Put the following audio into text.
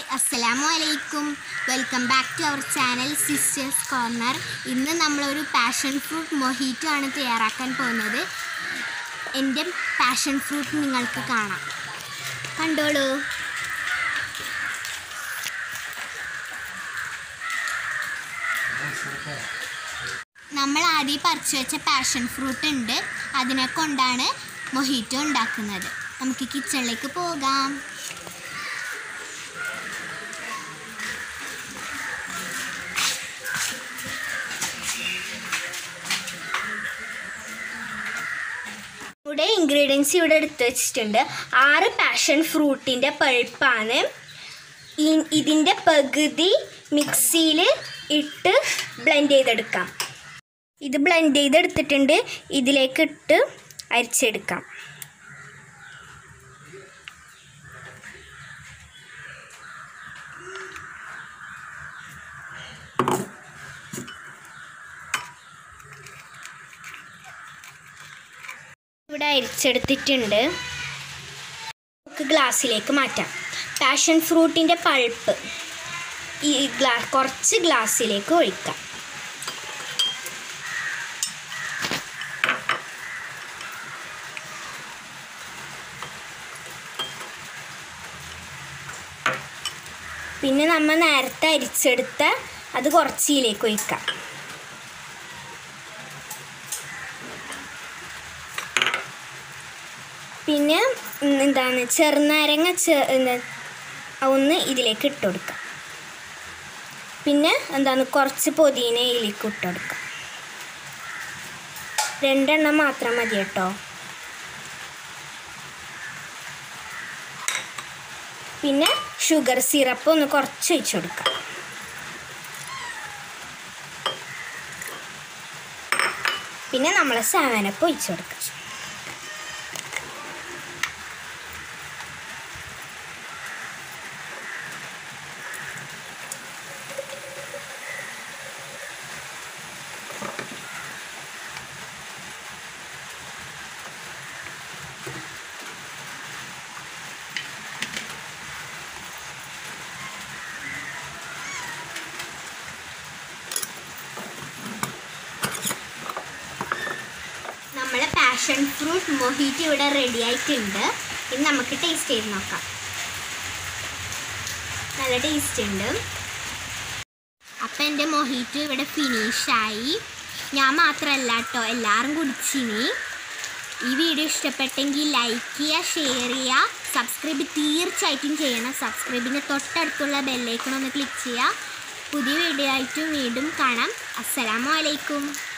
അസ്സലാമു അലൈക്കും welcome back to our channel sisters corner ഇന്ന് നമ്മളൊരു പാഷൻ ഫ്രൂട്ട് മൊഹീറ്റോ ആണ് തയ്യാറാക്കാൻ പോകുന്നത് എൻ്റെ പാഷൻ ഫ്രൂട്ട് നിങ്ങൾക്ക് കാണാം കണ്ടോളൂ നമ്മൾ ആദ്യം പറിച്ചു വെച്ച പാഷൻ ഫ്രൂട്ട് ഉണ്ട് അതിനെ കൊണ്ടാണ് മൊഹീറ്റോ ഉണ്ടാക്കുന്നത് നമുക്ക് കിച്ചണിലേക്ക് പോകാം ഇവിടെ ഇൻഗ്രീഡിയൻസ് ഇവിടെ എടുത്ത് വെച്ചിട്ടുണ്ട് ആറ് പാഷൻ ഫ്രൂട്ടിൻ്റെ പഴുപ്പാണ് ഈ- ഇതിൻ്റെ പകുതി മിക്സിയിൽ ഇട്ട് ബ്ലെൻഡ് ചെയ്തെടുക്കാം ഇത് ബ്ലെൻഡ് ചെയ്തെടുത്തിട്ടുണ്ട് ഇതിലേക്ക് ഇട്ട് അരിച്ചെടുക്കാം ഇവിടെ അരിച്ചെടുത്തിട്ടുണ്ട് നമുക്ക് ഗ്ലാസ്സിലേക്ക് മാറ്റാം പാഷൻ ഫ്രൂട്ടിൻ്റെ പൾപ്പ് ഈ ഗ്ലാ കുറച്ച് ഗ്ലാസ്സിലേക്ക് ഒഴിക്കാം പിന്നെ നമ്മൾ നേരത്തെ അരിച്ചെടുത്ത അത് കുറച്ചിലേക്ക് ഒഴിക്കാം പിന്നെ ഉം, എന്താണ് ചെറുനാരങ്ങ ചെ എന്താ, ഒന്ന് ഇതിലേക്ക് ഇട്ട് കൊടുക്കാം പിന്നെ എന്താണ് കുറച്ച് പൊതിന ഇതിലേക്ക് ഇട്ട് കൊടുക്കാം രണ്ടെണ്ണം മാത്രം മതി കേട്ടോ പിന്നെ ഷുഗർ സിറപ്പ് ഒന്ന് കുറച്ച് ഒഴിച്ച് കൊടുക്കാം പിന്നെ നമ്മൾ സാവനപ്പ് ഒഴിച്ച് കൊടുക്കാം നമ്മളെ പാഷൻ ഫ്രൂട്ട് മൊഹീറ്റ് ഇവിടെ റെഡി ആയിട്ടുണ്ട് ഇത് നമുക്ക് ടേസ്റ്റ് ചെയ്ത് നോക്കാം നല്ല ടേസ്റ്റ് ഉണ്ട് അപ്പം എൻ്റെ മൊഹീറ്റ് ഇവിടെ ഫിനിഷായി ഞാൻ മാത്രമല്ല കേട്ടോ എല്ലാവരും കുടിച്ചിനി ഈ വീഡിയോ ഇഷ്ടപ്പെട്ടെങ്കിൽ ലൈക്ക് ചെയ്യുക ഷെയർ ചെയ്യുക സബ്സ്ക്രൈബ് തീർച്ചയായിട്ടും ചെയ്യണം സബ്സ്ക്രൈബിന് തൊട്ടടുത്തുള്ള ബെല്ലൈക്കൺ ഒന്ന് ക്ലിക്ക് ചെയ്യുക പുതിയ വീഡിയോ ആയിട്ടും വീണ്ടും കാണാം അസ്സലാമു അലൈക്കും